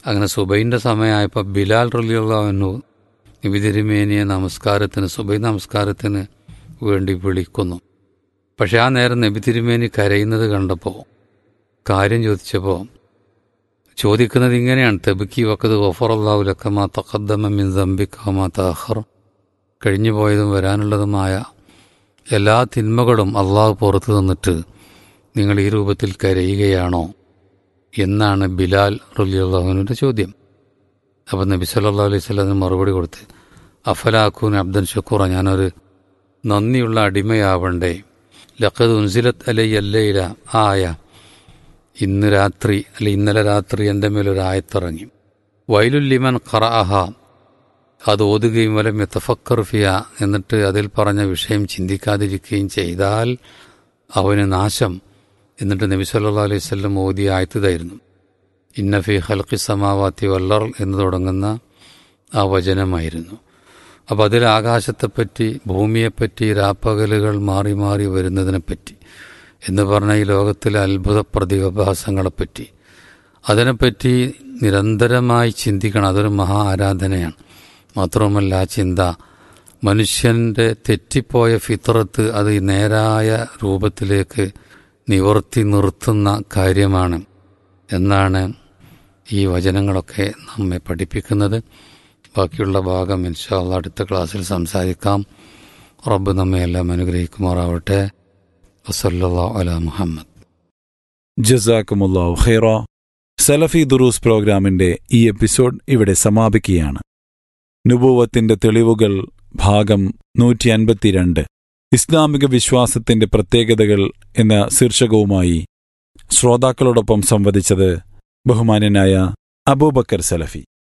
അങ്ങനെ സുബൈൻ്റെ സമയമായപ്പോൾ ബിലാൽ റലിയുള്ളവനു നബി തിരുമേനിയെ നമസ്കാരത്തിന് സുബൈ നമസ്കാരത്തിന് വേണ്ടി വിളിക്കുന്നു പക്ഷെ ആ നേരം നബി തിരുമേനി കരയുന്നത് കണ്ടപ്പോൾ കാര്യം ചോദിച്ചപ്പോൾ ചോദിക്കുന്നത് ഇങ്ങനെയാണ് തെബുക്കി വക്കത് ഗഫറല്ലാഹു ലക്കമാ തഖദ്ദമ മിൻ ദംബിക്കമാ താഹർ കഴിഞ്ഞു പോയതും വരാനുള്ളതുമായ എല്ലാ തിന്മകളും അള്ളാഹു പുറത്തു തന്നിട്ട് നിങ്ങൾ ഈ രൂപത്തിൽ കരയുകയാണോ എന്നാണ് ബിലാൽ റലിയുള്ളാഹുവിൻ്റെ ചോദ്യം അപ്പം നബി സല്ലാ അലൈഹി സ്വലമിന് മറുപടി കൊടുത്ത് അഫലാഖൂൻ അബ്ദൻ ഷക്കൂറ ഞാനൊരു നന്ദിയുള്ള അടിമയാവണ്ടേ ലഖദ് ഉൻസിലത്ത് അലൈയല്ലയില ആയ ഇന്ന് രാത്രി അല്ലെ ഇന്നലെ രാത്രി എൻ്റെ മേലൊരു ആയത്തിറങ്ങി വൈലുല്ലിമൻ ഖറഅഹ അത് ഓതുകയും വലം യത്തഫക്കർ ഫിയ എന്നിട്ട് അതിൽ പറഞ്ഞ വിഷയം ചിന്തിക്കാതിരിക്കുകയും ചെയ്താൽ അവന് നാശം എന്നിട്ട് നബി സല്ലാ അലൈഹി സ്വല്ലം ഓതി ആയത്തതായിരുന്നു ഇന്നഫി ഹൽക്കി സമാവാത്തി വല്ലർ എന്ന് തുടങ്ങുന്ന ആ വചനമായിരുന്നു അപ്പോൾ അതിൽ ആകാശത്തെപ്പറ്റി ഭൂമിയെപ്പറ്റി രാപ്പകലുകൾ മാറി മാറി വരുന്നതിനെപ്പറ്റി എന്ന് പറഞ്ഞ ഈ ലോകത്തിലെ അത്ഭുത പ്രതിഭാസങ്ങളെപ്പറ്റി അതിനെപ്പറ്റി നിരന്തരമായി ചിന്തിക്കണം അതൊരു മഹാ ആരാധനയാണ് മാത്രവുമല്ല ആ ചിന്ത മനുഷ്യൻ്റെ തെറ്റിപ്പോയ ഫിത്രത്ത് അത് നേരായ രൂപത്തിലേക്ക് നിവർത്തി നിർത്തുന്ന കാര്യമാണ് എന്നാണ് ഈ വചനങ്ങളൊക്കെ നമ്മെ പഠിപ്പിക്കുന്നത് ബാക്കിയുള്ള ഭാഗം ഇൻഷാല്ല അടുത്ത ക്ലാസ്സിൽ സംസാരിക്കാം റബ്ബ് നമ്മെ എല്ലാം അനുഗ്രഹിക്കുമാറാവട്ടെ വസല്ലാ അല മുഹമ്മദ് ജസാക്കുമുല്ലാഹു ഖൈറ സലഫി ദുറൂസ് പ്രോഗ്രാമിന്റെ ഈ എപ്പിസോഡ് ഇവിടെ സമാപിക്കുകയാണ് നുബൂവത്തിന്റെ തെളിവുകൾ ഭാഗം നൂറ്റി അൻപത്തിരണ്ട് ഇസ്ലാമിക വിശ്വാസത്തിന്റെ പ്രത്യേകതകൾ എന്ന ശീർഷകവുമായി ശ്രോതാക്കളോടൊപ്പം സംവദിച്ചത് ബഹുമാന്യനായ അബൂബക്കർ സലഫി